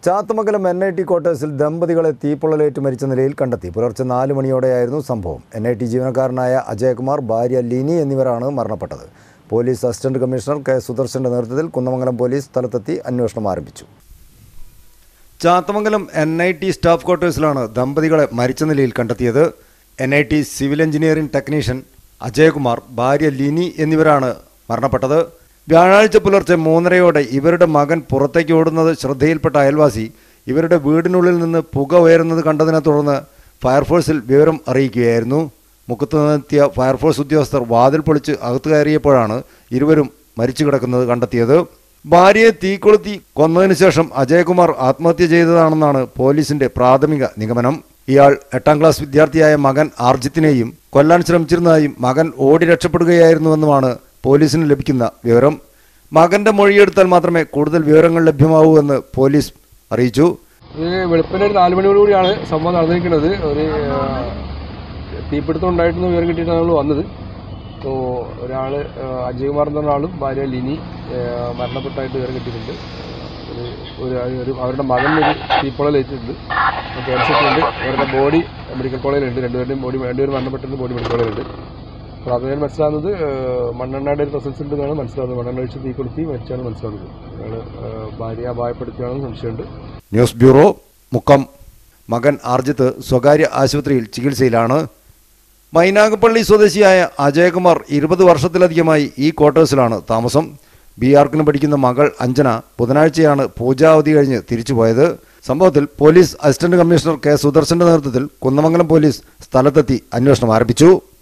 Chathamangalam N I T ക്വാർട്ടേഴ്സിൽ ദമ്പതികളെ തീപ്പൊള്ളലേറ്റ് മരിച്ച നിലയിൽ കണ്ടെത്തി പുലർച്ചെ നാല് മണിയോടെയായിരുന്നു സംഭവം എൻ ഐ ടി ജീവനക്കാരനായ അജയകുമാർ ഭാര്യ ലിനി എന്നിവരാണ് മരണപ്പെട്ടത് പോലീസ് അസിസ്റ്റന്റ് കമ്മീഷണർ കെ സുദർശന്റെ നേതൃത്വത്തിൽ കുന്നമംഗലം പോലീസ് സ്ഥലത്തെത്തി അന്വേഷണം ആരംഭിച്ചു Chathamangalam N I T staff ക്വാർട്ടേഴ്സിലാണ് ദമ്പതികളെ മരിച്ച നിലയിൽ കണ്ടെത്തിയത് N I T civil engineering technician Ajayakumar ഭാര്യ ലിനി എന്നിവരാണ് മരണപ്പെട്ടത് വ്യാഴാഴ്ച പുലർച്ചെ മൂന്നരയോടെ ഇവരുടെ മകൻ പുറത്തേക്ക് ഓടുന്നത് ശ്രദ്ധയിൽപ്പെട്ട അയൽവാസി ഇവരുടെ വീടിനുള്ളിൽ നിന്ന് പുക ഉയരുന്നത് കണ്ടതിനെ തുടർന്ന് ഫയർഫോഴ്സിൽ വിവരം അറിയിക്കുകയായിരുന്നു മുക്കത്ത് നിന്നെത്തിയ ഫയർഫോഴ്സ് ഉദ്യോഗസ്ഥർ വാതിൽ പൊളിച്ച് അകത്തു കയറിയപ്പോഴാണ് ഇരുവരും മരിച്ചു കിടക്കുന്നത് കണ്ടെത്തിയത് ഭാര്യയെ തീകൊളുത്തി കൊന്നതിന് ശേഷം അജയകുമാർ ആത്മഹത്യ ചെയ്തതാണെന്നാണ് പോലീസിന്റെ പ്രാഥമിക നിഗമനം ഇയാൾ എട്ടാം ക്ലാസ് വിദ്യാർത്ഥിയായ മകൻ ആർജിത്തിനെയും കൊല്ലാൻ ശ്രമിച്ചിരുന്നതായും മകൻ ഓടി രക്ഷപ്പെടുകയായിരുന്നുവെന്നുമാണ് പോലീസിന് ലഭിക്കുന്ന വിവരം മകന്റെ മൊഴിയെടുത്താൽ മാത്രമേ കൂടുതൽ വിവരങ്ങൾ ലഭ്യമാവൂ എന്ന് പോലീസ് അറിയിച്ചു ഇത് വെളുപ്പിന് ഒരു നാല് മണിയോടുകൂടിയാണ് സംഭവം നടന്നിരിക്കുന്നത് ഒരു ആ, തീപിടുത്തം ഉണ്ടായിട്ടെന്ന് വിവരം കിട്ടിയിട്ടാണ് നമ്മൾ വന്നത് അപ്പോൾ ഒരാൾ അജയ്കുമാർ എന്ന ഒരാളും ഭാര്യ ലിനി ആ, മരണപ്പെട്ടായിട്ട് വിവരം കിട്ടിയിട്ടുണ്ട് ഒരു ഒരു ഒരു അവരുടെ മകൻ ഒരു തീപ്പൊളലേറ്റിട്ടുണ്ട് ക്യാൻസറുണ്ട് അവരുടെ ബോഡി മെഡിക്കൽ കോളേജിലുണ്ട് രണ്ടുപേരുടെയും ബോഡി രണ്ടുപേരും മരണപ്പെട്ടിട്ടുണ്ട് ബോഡി മെഡിക്കൽ കോളേജിലുണ്ട് പ്രാഥമികം മനസ്സിലാകുന്നത് ആ, മണ്ണെണ്ണയുടെ ഒരു പ്രസൻസ് ഉണ്ടെന്നാണ് മനസ്സിലാകുന്നത് മണ്ണെണ്ണ ഒഴിച്ച് തീ കൊളുത്തി മരിച്ചാണ് മനസ്സിലാകുന്നത് അയാൾ ഭാര്യ അപായപ്പെടുത്തിയാണെന്ന് സംശയമുണ്ട് ന്യൂസ് ബ്യൂറോ മുക്കം മകൻ ആർജിത്ത് സ്വകാര്യ ആശുപത്രിയിൽ ചികിത്സയിലാണ് മൈനാഗപ്പള്ളി സ്വദേശിയായ അജയകുമാർ ഇരുപത് വർഷത്തിലധികമായി ഈ ക്വാർട്ടേഴ്സിലാണ് താമസം ബി ആർക്കിന് പഠിക്കുന്ന മകൾ അഞ്ജന ബുധനാഴ്ചയാണ് പൂജാവധി കഴിഞ്ഞ് തിരിച്ചുപോയത് സംഭവത്തിൽ പോലീസ് അസിസ്റ്റന്റ് കമ്മീഷണർ കെ സുദർശന്റെ നേതൃത്വത്തിൽ കുന്നമംഗലം പോലീസ് സ്ഥലത്തെത്തി അന്വേഷണം ആരംഭിച്ചു